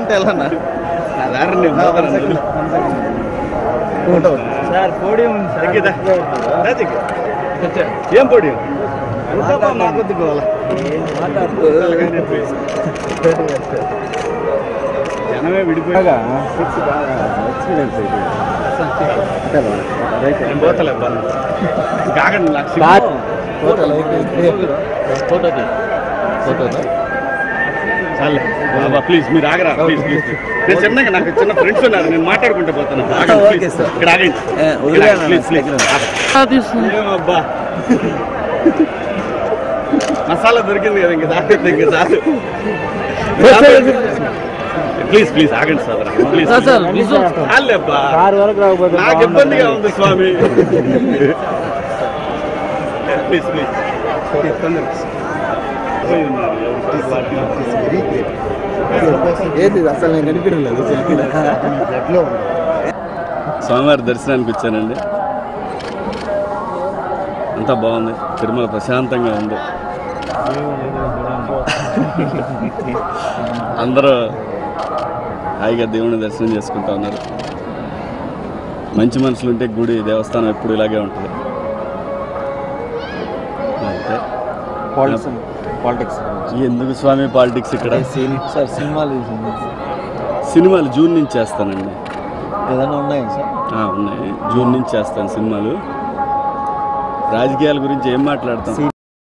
అంటే ఎలా అన్న నా దారి నేను పోతాను. సార్ పోడియం ఉంది సార్ తగ్గిదా? రా తగ్గి. ఏం పొడి మాకొద్దు గోల జనమే విడిపోయాగా నేను పోతలే బాగా కాకండి నాకు సిగ్గు. ఫోటోకి ఫోటోనా చాలే బాబా ప్లీజ్ మీరు ఆగరా ప్లీజ్ ప్లీజ్ నేను చిన్నగా నాకు చిన్న ఫ్రెండ్స్ ఉన్నారు నేను మాట్లాడుకుంటూ పోతాను ఆగండి, ఓకే please. సార్. ఇక్కడ ఆగండి ఏ, ఇక్కడ వదిలేయ్ ఆగండి, please, please. దగ్గర. ఏమబ్బా మసాలా దొరికింది కదా ఇంక దాకా ఇంక చాలు ప్లీజ్ ప్లీజ్ ఆగండి sir please sir, sir, visual. చాలేబ్బా కారు వరకు రాకపోతే నాకు ఇబ్బందిగా ఉంది స్వామి ప్లీజ్ ప్లీజ్ ఏది అసలు నేను కనిపించలేదు స్వామివారి దర్శనానికి వచ్చానండి అంతా బాగుంది తిరుమల ప్రశాంతంగా ఉంది అందరూ హాయిగా దేవుని దర్శనం చేసుకుంటా ఉన్నారు మంచి మనుషులు ఉంటే గుడి దేవస్థానం ఎప్పుడు ఇలాగే ఉంటుంది అంతే పాలిటిక్స్ ఎందుకు స్వామి పాలిటిక్స్ ఇక్కడ సార్ సినిమాలు చూసింది. సినిమాలు జూన్ నుంచి చేస్తానండి ఏదైనా ఉన్నాయా సార్ ఆ, ఉన్నాయి జూన్ నుంచి చేస్తాను సినిమాలు రాజకీయాల గురించి ఏం మాట్లాడతాం